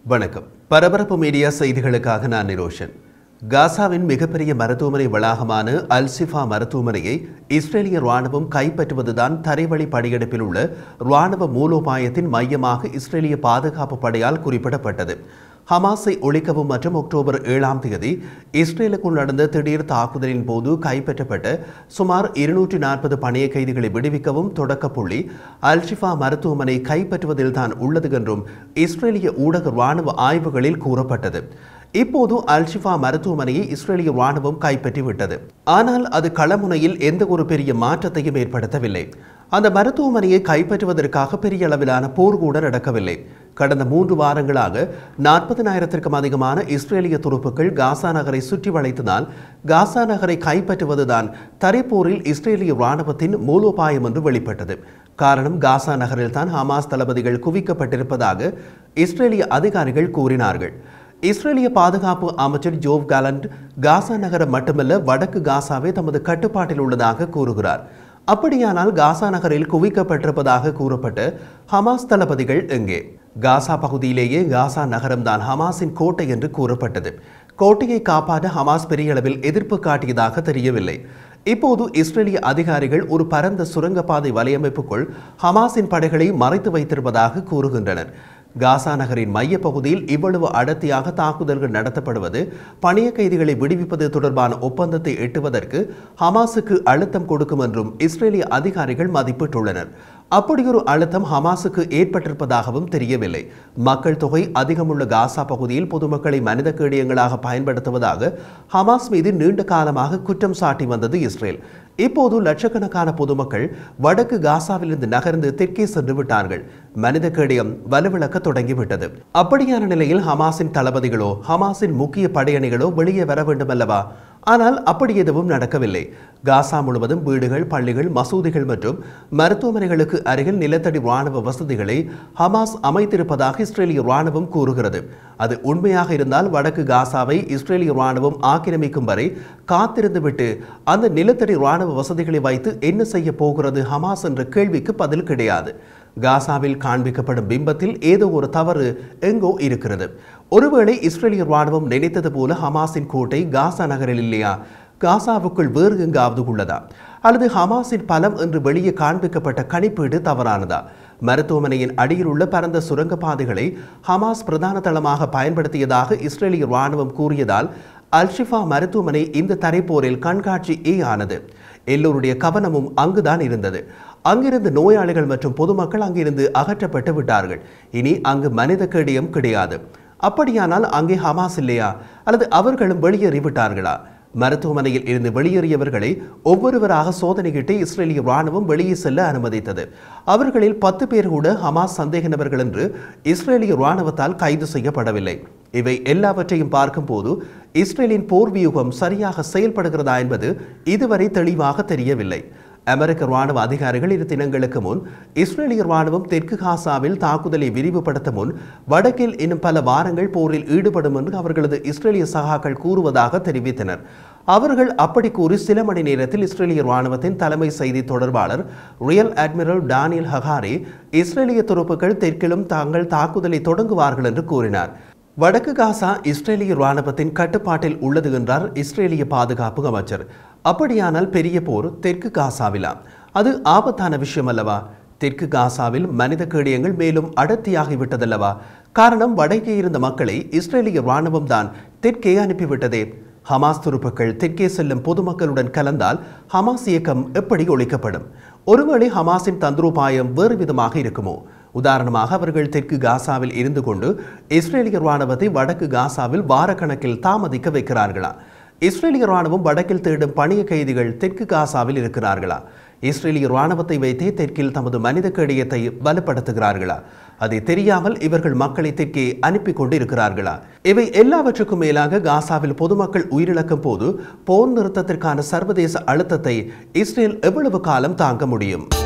வணக்கம் பரபரப்பு மீடியா செய்திகளுக்காக நான் நிரோஷன் காசாவின் மிகப்பெரிய மருத்துவமனை வளாகமான அல்சிஃபா மருத்துவமனையை இஸ்ரேலிய ராணுவம் கைப்பற்றுவதுதான் தரைவழி படையெடுப்பில் உள்ள ராணுவ மூலோபாயத்தின் மையமாக இஸ்ரேலிய பாதுகாப்பு படையால் குறிப்பிடப்பட்டது ஹமாஸை ஒழிக்கவும் மற்றும் அக்டோபர் ஏழாம் தேதி இஸ்ரேலுக்குள் நடந்த திடீர் தாக்குதலின் போது கைப்பற்றப்பட்ட சுமார் இருநூற்றி நாற்பது பணைய கைதிகளை விடுவிக்கவும் தொடக்க புள்ளி அல்ஷிஃபா மருத்துவமனை கைப்பற்றுவதில் தான் உள்ளது என்றும் இஸ்ரேலிய ஊடக ராணுவ ஆய்வுகளில் கூறப்பட்டது இப்போது அல்ஷிஃபா மருத்துவமனையை இஸ்ரேலிய ராணுவம் கைப்பற்றிவிட்டது ஆனால் அது களமுனையில் எந்த ஒரு பெரிய மாற்றத்தையும் ஏற்படுத்தவில்லை அந்த மருத்துவமனையை கைப்பற்றுவதற்காக பெரிய அளவிலான போர் கூட நடக்கவில்லை கடந்த மூன்று வாரங்களாக நாற்பதினாயிரத்திற்கும் அதிகமான இஸ்ரேலிய துருப்புக்கள் காசா நகரை சுற்றி வளைத்ததால் காசா நகரை கைப்பற்றுவதுதான் தரைப்போரில் இஸ்ரேலிய ராணுவத்தின் மூலோபாயம் என்று வெளிப்பட்டது காரணம் காசா நகரில் தான் ஹமாஸ் தளபதிகள் குவிக்கப்பட்டிருப்பதாக இஸ்ரேலிய அதிகாரிகள் கூறினார்கள் இஸ்ரேலிய பாதுகாப்பு அமைச்சர் ஜோவ் காலண்ட் காசா நகரம் மட்டுமல்ல வடக்கு காசாவே தமது கட்டுப்பாட்டில் உள்ளதாக கூறுகிறார் அப்படியானால் காசா நகரில் குவிக்கப்பட்டிருப்பதாக கூறப்பட்ட ஹமாஸ் தளபதிகள் எங்கே காசா பகுதியிலேயே காசா நகரம்தான் ஹமாஸின் கோட்டை என்று கூறப்பட்டது கோட்டையை காப்பாற்ற ஹமாஸ் பெரிய அளவில் எதிர்ப்பு காட்டியதாக தெரியவில்லை இப்போது இஸ்ரேலிய அதிகாரிகள் ஒரு பரந்த சுரங்கப்பாதை வலையமைப்புக்குள் ஹமாஸின் படைகளை மறைத்து வைத்திருப்பதாக கூறுகின்றனர் காசா நகரின் மையப்பகுதியில் இவ்வளவு அடர்த்தியாக தாக்குதல்கள் நடத்தப்படுவது பணிய கைதிகளை விடுவிப்பது தொடர்பான ஒப்பந்தத்தை எட்டுவதற்கு ஹமாஸுக்கு அழுத்தம் கொடுக்கும் என்றும் இஸ்ரேலிய அதிகாரிகள் மதிப்பிட்டுள்ளனர் அப்படியொரு அழுத்தம் ஹமாஸுக்கு ஏற்பட்டிருப்பதாகவும் தெரியவில்லை மக்கள் தொகை அதிகமுள்ள காசா பகுதியில் பொதுமக்களை மனித கேடியங்களாக பயன்படுத்துவதாக ஹமாஸ் மீது நீண்ட காலமாக குற்றம் சாட்டி வந்தது இஸ்ரேல் இப்போது லட்சக்கணக்கான பொதுமக்கள் வடக்கு காசாவிலிருந்து நகர்ந்து தெற்கே சென்று விட்டார்கள் மனித கேடயம் வலுவிழக்க தொடங்கிவிட்டது அப்படியான நிலையில் ஹமாஸின் தளபதிகளோ ஹமாஸின் முக்கிய படையணிகளோ வெளியே வர வேண்டும் அல்லவா ஆனால் அப்படி எதுவும் நடக்கவில்லை காசா முழுவதும் வீடுகள் பள்ளிகள் மசூதிகள் மற்றும் மருத்துவமனைகளுக்கு அருகில் நிலத்தடி ராணுவ வசதிகளை ஹமாஸ் அமைத்திருப்பதாக இஸ்ரேலிய ராணுவம் கூறுகிறது அது உண்மையாக இருந்தால் வடக்கு காசாவை இஸ்ரேலிய ராணுவம் ஆக்கிரமிக்கும் வரை காத்திருந்துவிட்டு அந்த நிலத்தடி ராணுவ வசதிகளை வைத்து என்ன செய்ய போகிறது ஹமாஸ் என்ற கேள்விக்கு பதில் கிடையாது காசாவில் காண்பிக்கப்படும் பிம்பத்தில் ஏதோ ஒரு தவறு எங்கோ இருக்கிறது ஒருவேளை இஸ்ரேலிய ராணுவம் நினைத்தது போல ஹமாஸின் கோட்டை காசா நகரில் இல்லையா காசாவுக்குள் வேறு எங்காவது உள்ளதா அல்லது ஹமாஸின் பலம் என்று வெளியே காண்பிக்கப்பட்ட கணிப்பீடு தவறானதா மருத்துவமனையின் அடியில் உள்ள பரந்த சுரங்கப்பாதைகளை ஹமாஸ் பிரதான தளமாக பயன்படுத்தியதாக இஸ்ரேலிய ராணுவம் கூறியதால் அல்ஷிஃபா மருத்துவமனை இந்த தரைப்போரில் கண்காட்சி ஏ ஆனது எல்லோருடைய கவனமும் அங்குதான் இருந்தது அங்கிருந்து நோயாளிகள் மற்றும் பொதுமக்கள் அங்கிருந்து அகற்றப்பட்டு விட்டார்கள் இனி அங்கு மனித கேடியம் கிடையாது அப்படியானால் அங்கே ஹமாஸ் இல்லையா அல்லது அவர்களும் வெளியேறிவிட்டார்களா மருத்துவமனையில் இருந்து வெளியேறியவர்களை ஒவ்வொருவராக சோதனையிட்டு இஸ்ரேலிய ராணுவம் வெளியே செல்ல அனுமதித்தது அவர்களில் பத்து பேர் கூட ஹமாஸ் சந்தேக நபர்கள் என்று இஸ்ரேலிய ராணுவத்தால் கைது செய்யப்படவில்லை இவை எல்லாவற்றையும் பார்க்கும்போது இஸ்ரேலின் போர் வியூகம் சரியாக செயல்படுகிறதா என்பது இதுவரை தெளிவாக தெரியவில்லை அமெரிக்க ராணுவ அதிகாரிகள் இரு தினங்களுக்கு முன் இஸ்ரேலிய ராணுவம் தெற்கு காசாவில் தாக்குதலை விரிவுபடுத்த முன் வடக்கில் இன்னும் பல வாரங்கள் போரில் ஈடுபடும் என்று அவர்களது இஸ்ரேலிய சகாக்கள் கூறுவதாக தெரிவித்தனர் அவர்கள் அப்படி கூறி சில மணி நேரத்தில் இஸ்ரேலிய ராணுவத்தின் தலைமை செய்தி தொடர்பாளர் ரியல் அட்மிரல் டானியல் ஹகாரி இஸ்ரேலிய துருப்புக்கள் தெற்கிலும் தாங்கள் தாக்குதலை தொடங்குவார்கள் என்று கூறினார் வடக்கு காசா இஸ்ரேலிய ராணுவத்தின் கட்டுப்பாட்டில் உள்ளது என்றார் இஸ்ரேலிய பாதுகாப்பு அமைச்சர் அப்படியானால் பெரிய போர் தெற்கு காசாவிலா அது ஆபத்தான விஷயம் அல்லவா தெற்கு காசாவில் மனித கேடியங்கள் மேலும் அடர்த்தியாகிவிட்டதல்லவா காரணம் வடக்கே இருந்த மக்களை இஸ்ரேலிய ராணுவம் தான் தெற்கே அனுப்பிவிட்டதே ஹமாஸ் துருப்புக்கள் தெற்கே செல்லும் பொதுமக்களுடன் கலந்தால் ஹமாஸ் இயக்கம் எப்படி ஒழிக்கப்படும் ஒருவேளை ஹமாஸின் தந்திரோபாயம் வேறு விதமாக இருக்குமோ உதாரணமாக அவர்கள் தெற்கு காசாவில் இருந்து கொண்டு இஸ்ரேலிய ராணுவத்தை வடக்கு காசாவில் வாரக்கணக்கில் தாமதிக்க வைக்கிறார்களா இஸ்ரேலிய ராணுவம் வடக்கில் தேடும் பணிய கைதிகள் தெற்கு காசாவில் இருக்கிறார்களா இஸ்ரேலிய ராணுவத்தை வைத்தே தெற்கில் தமது மனித கேடியத்தை பலப்படுத்துகிறார்களா அதை தெரியாமல் இவர்கள் மக்களை தெற்கே அனுப்பி கொண்டு இருக்கிறார்களா இவை எல்லாவற்றுக்கும் மேலாக காசாவில் பொதுமக்கள் உயிரிழக்கும் போது போர் நிறுத்தத்திற்கான சர்வதேச அழுத்தத்தை இஸ்ரேல் எவ்வளவு காலம் தாங்க முடியும்